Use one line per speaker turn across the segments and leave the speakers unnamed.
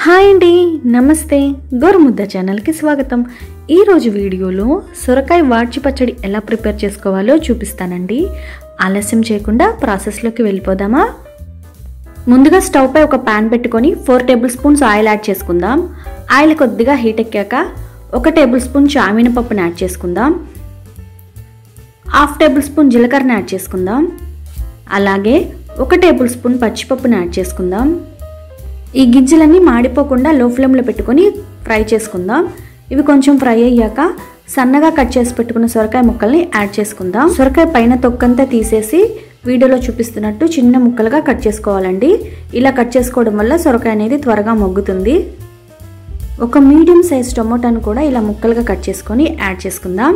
hi అండి నమస్తే గోరుముద్ద ఛానల్కి స్వాగతం ఈరోజు వీడియోలో సొరకాయ వాడ్చి పచ్చడి ఎలా ప్రిపేర్ చేసుకోవాలో చూపిస్తానండి ఆలస్యం చేయకుండా ప్రాసెస్లోకి వెళ్ళిపోదామా ముందుగా స్టవ్ పై ఒక పాన్ పెట్టుకొని four tablespoons oil add చేసుకుందాం ఆయిల్ కొద్దిగా హీట్ ఎక్కాక ఒక టేబుల్ స్పూన్ చామిన పప్పుని యాడ్ చేసుకుందాం హాఫ్ టేబుల్ స్పూన్ జీలకర్రని యాడ్ చేసుకుందాం అలాగే ఒక టేబుల్ స్పూన్ పచ్చిపప్పుని యాడ్ చేసుకుందాం ఈ గింజలన్నీ మాడిపోకుండా లో ఫ్లేమ్లో పెట్టుకొని ఫ్రై చేసుకుందాం ఇవి కొంచెం ఫ్రై అయ్యాక సన్నగా కట్ చేసి పెట్టుకున్న సొరకాయ ముక్కల్ని యాడ్ చేసుకుందాం సొరకాయ పైన తొక్కంతా తీసేసి వీడియోలో చూపిస్తున్నట్టు చిన్న ముక్కలుగా కట్ చేసుకోవాలండి ఇలా కట్ చేసుకోవడం వల్ల సొరకాయ అనేది త్వరగా మొగ్గుతుంది ఒక మీడియం సైజ్ టొమాటోను కూడా ఇలా ముక్కలుగా కట్ చేసుకొని యాడ్ చేసుకుందాం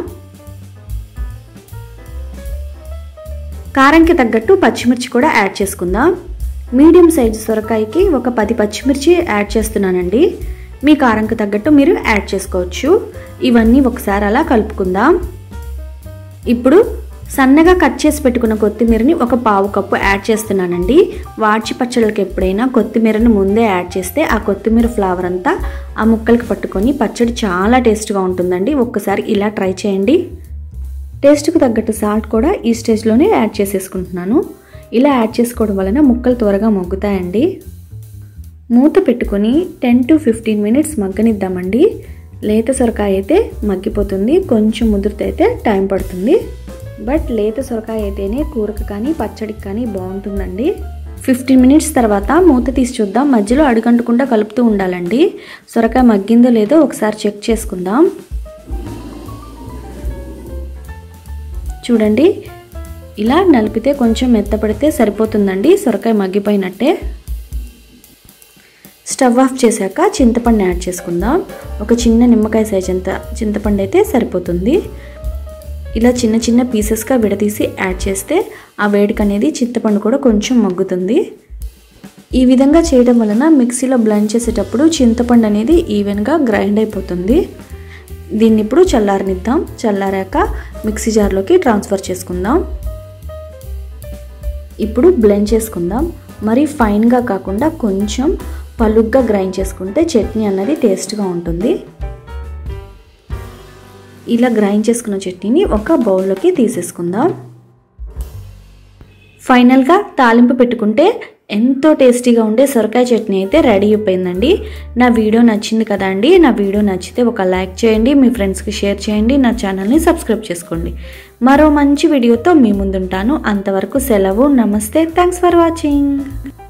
కారంకి తగ్గట్టు పచ్చిమిర్చి కూడా యాడ్ చేసుకుందాం మీడియం సైజు సొరకాయకి ఒక పది పచ్చిమిర్చి యాడ్ చేస్తున్నానండి మీ కారంకి తగ్గట్టు మీరు యాడ్ చేసుకోవచ్చు ఇవన్నీ ఒకసారి అలా కలుపుకుందాం ఇప్పుడు సన్నగా కట్ చేసి పెట్టుకున్న కొత్తిమీరని ఒక పావు కప్పు యాడ్ చేస్తున్నానండి వాడ్చి పచ్చళ్ళకి ఎప్పుడైనా కొత్తిమీరని ముందే యాడ్ చేస్తే ఆ కొత్తిమీర ఫ్లేవర్ అంతా ఆ ముక్కలకి పట్టుకొని పచ్చడి చాలా టేస్ట్గా ఉంటుందండి ఒక్కసారి ఇలా ట్రై చేయండి టేస్ట్కి తగ్గట్టు సాల్ట్ కూడా ఈ స్టేజ్లోనే యాడ్ చేసేసుకుంటున్నాను ఇలా యాడ్ చేసుకోవడం వలన ముక్కలు త్వరగా మగ్గుతాయండి మూత పెట్టుకొని టెన్ టు ఫిఫ్టీన్ మినిట్స్ మగ్గనిద్దామండి లేత సొరకాయ అయితే మగ్గిపోతుంది కొంచెం ముదిరితే అయితే టైం పడుతుంది బట్ లేత సొరకాయ అయితేనే కూరకు కానీ పచ్చడికి కానీ బాగుంటుందండి ఫిఫ్టీన్ మినిట్స్ తర్వాత మూత తీసి చూద్దాం మధ్యలో అడుగంటకుండా కలుపుతూ ఉండాలండి సొరకాయ మగ్గిందో లేదో ఒకసారి చెక్ చేసుకుందాం చూడండి ఇలా నలిపితే కొంచెం మెత్తపడితే సరిపోతుందండి సొరకాయ మగ్గిపోయినట్టే స్టవ్ ఆఫ్ చేశాక చింతపండు యాడ్ చేసుకుందాం ఒక చిన్న నిమ్మకాయ సైజ్ అంత చింతపండు అయితే సరిపోతుంది ఇలా చిన్న చిన్న పీసెస్గా విడదీసి యాడ్ చేస్తే ఆ వేడికి అనేది చింతపండు కూడా కొంచెం మగ్గుతుంది ఈ విధంగా చేయడం వలన మిక్సీలో బ్లెండ్ చేసేటప్పుడు చింతపండు అనేది ఈవెన్గా గ్రైండ్ అయిపోతుంది దీన్ని ఇప్పుడు చల్లారనిద్దాం చల్లారాక మిక్సీ జార్లోకి ట్రాన్స్ఫర్ చేసుకుందాం ఇప్పుడు బ్లెండ్ చేసుకుందాం మరి ఫైన్గా కాకుండా కొంచెం పలుగ్గా గ్రైండ్ చేసుకుంటే చట్నీ అన్నది టేస్ట్గా ఉంటుంది ఇలా గ్రైండ్ చేసుకున్న చట్నీని ఒక బౌల్లోకి తీసేసుకుందాం ఫైనల్గా తాలింపు పెట్టుకుంటే ఎంతో టేస్టీగా ఉండే సొరకాయ చట్నీ అయితే రెడీ అయిపోయిందండి నా వీడియో నచ్చింది కదా అండి నా వీడియో నచ్చితే ఒక లైక్ చేయండి మీ ఫ్రెండ్స్కి షేర్ చేయండి నా ఛానల్ని సబ్స్క్రైబ్ చేసుకోండి మరో మంచి వీడియోతో మీ ముందుంటాను అంతవరకు సెలవు నమస్తే థ్యాంక్స్ ఫర్ వాచింగ్